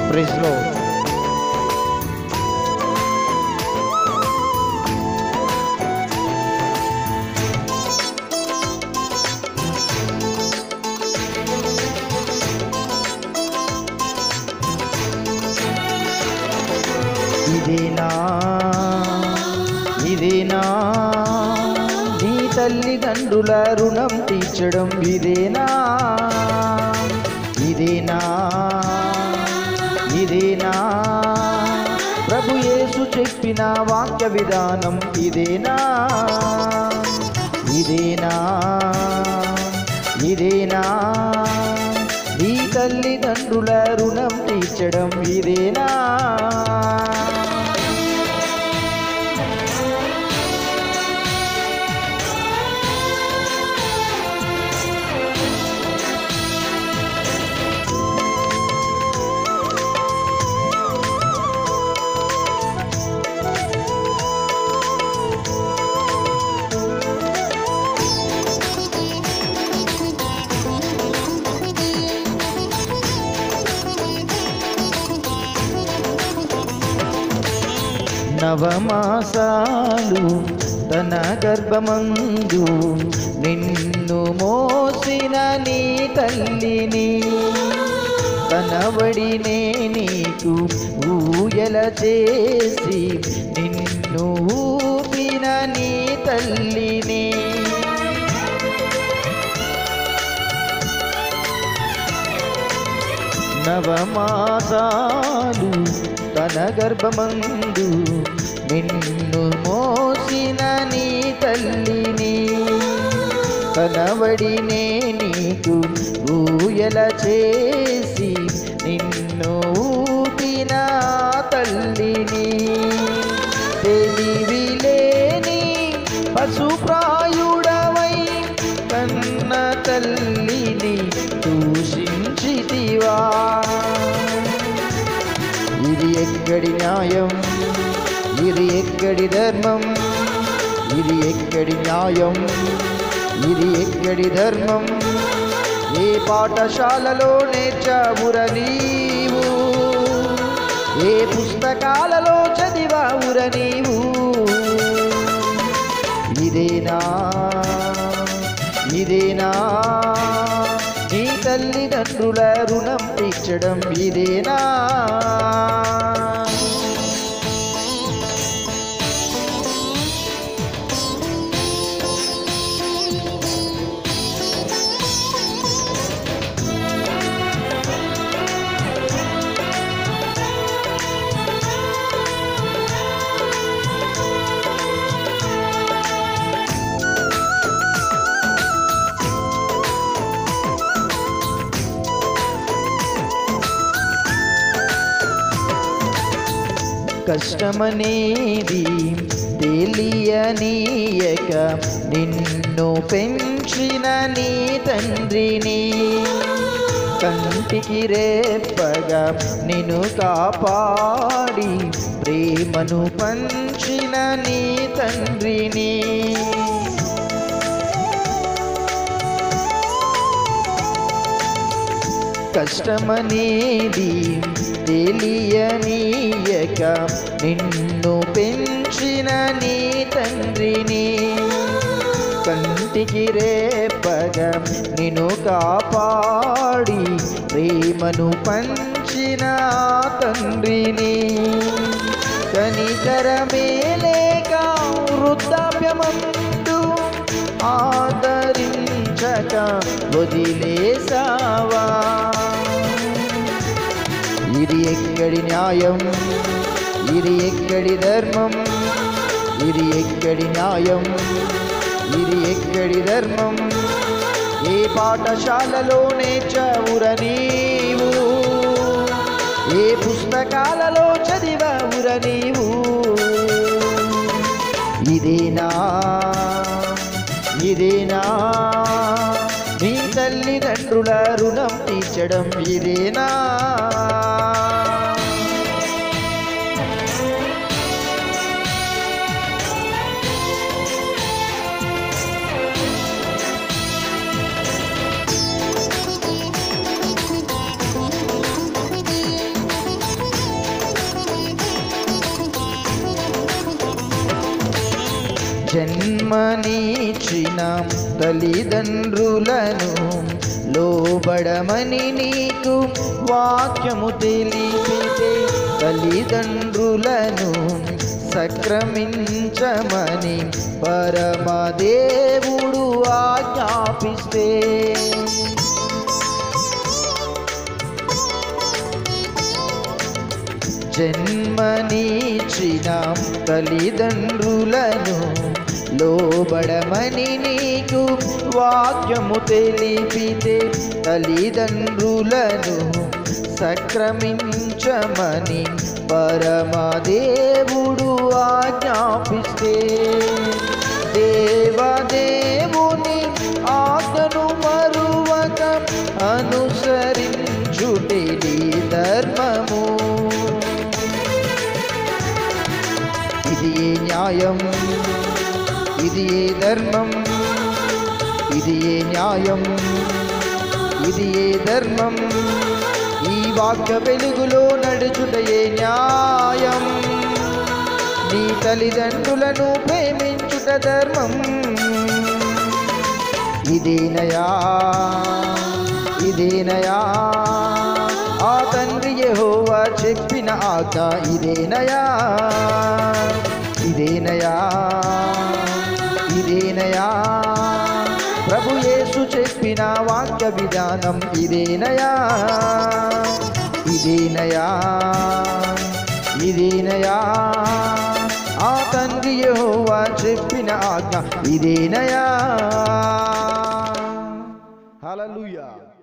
praise లో ఇదేనా ఇదేనా నీ తల్లిదండ్రుల రుణం తీర్చడం ఇదేనా ఇదేనా ఇదేనా ప్రభు యేసు చెప్పిన వాక్య విధానం ఇదేనా ఇదేనా ఇదేనా నీ తల్లిదండ్రుల రుణం తీర్చడం ఇదేనా నవమాసాలు తన గర్భమందు నిన్ను మోసిన నీ తల్లిని తనవడినే నీకు ఊయల చేసి నిన్ను ఊపిన నీ తల్లిని నవమాసాలు తన గర్భమందు నిన్ను మోసిన నీ తల్లిని కనబడినే నీకు ఊయల చేసి నిన్ను ఊపిన తల్లిని తెలివిలేని పశుప్రాయుడవై కన్న తల్లిని దూషించితివా ఇది ఎక్కడి న్యాయం ఇది ఎక్కడి ధర్మం ఇది ఎక్కడి న్యాయం ఇది ఎక్కడి ధర్మం ఏ పాఠశాలలో నేర్చావుర నీవు ఏ పుస్తకాలలో చదివావుర నీవు ఇదేనా ఇదేనా నీ తల్లిదండ్రుల రుణం తీర్చడం ఇదేనా కష్టమనేది తెలియనీయక నిన్ను పెంచిన నీ తండ్రిని కంటికి రేపగా నిన్ను కాపాడి ప్రేమను పంచిన నీ తండ్రిని కష్టమనేది తెలియనీయక నిన్ను పెంచిన నీ తండ్రిని కంటికి రేపగా నిన్ను కాపాడి ప్రేమను పంచిన ఆ తండ్రిని కనికరమే లేక వృద్ధాప్యమందు ఆదరించక వదిలేసావా ఇది ఎక్కడి న్యాయం ఇది ఎక్కడి ధర్మం ఇది ఎక్కడి న్యాయం ఇది ఎక్కడి ధర్మం ఏ పాఠశాలలో నేర్చావుర నీవు ఏ పుస్తకాలలో చదివావుర నీవు ఇదేనా ఇదేనా నీ తల్లిదండ్రుల రుణం తీర్చడం ఇదేనా జన్మనిచ్చిన తల్లిదండ్రులను లోబడమని నీకు వాక్యము తెలిపితే తల్లిదండ్రులను సక్రమించమని పరమదేవుడు ఆజ్ఞాపిస్తే జన్మనిచ్చిన తల్లిదండ్రులను లోబడమని నీకు వాక్యము తెలిపితే తల్లిదండ్రులను సక్రమించమని పరమదేవుడు ఆజ్ఞాపిస్తే దేవదేవుని ఆజ్ఞను మరువక అనుసరించుటే నీ ధర్మము ఇది ఏ న్యాయం ఇది ఏ ధర్మం ఇది ఏ న్యాయం ఇది ఏ ధర్మం ఈ వాక్య వెలుగులో నడుచుట ఏ న్యాయం నీ తల్లిదండ్రులను ప్రేమించుట ధర్మం ఇదేనయా ఇదేనయా ఆ తండ్రి యెహోవా చెప్పిన ఆజ్ఞ ఇదేనయా ఇదేనయా ఇదేనయా ప్రభు యేసు చెప్పిన వాక్య విధానం ఇదేనయా ఇదేనయా ఇదేనయా ఆ తండ్రి యెహోవా చెప్పిన ఆజ్ఞ ఇదేనయా హల్లెలూయా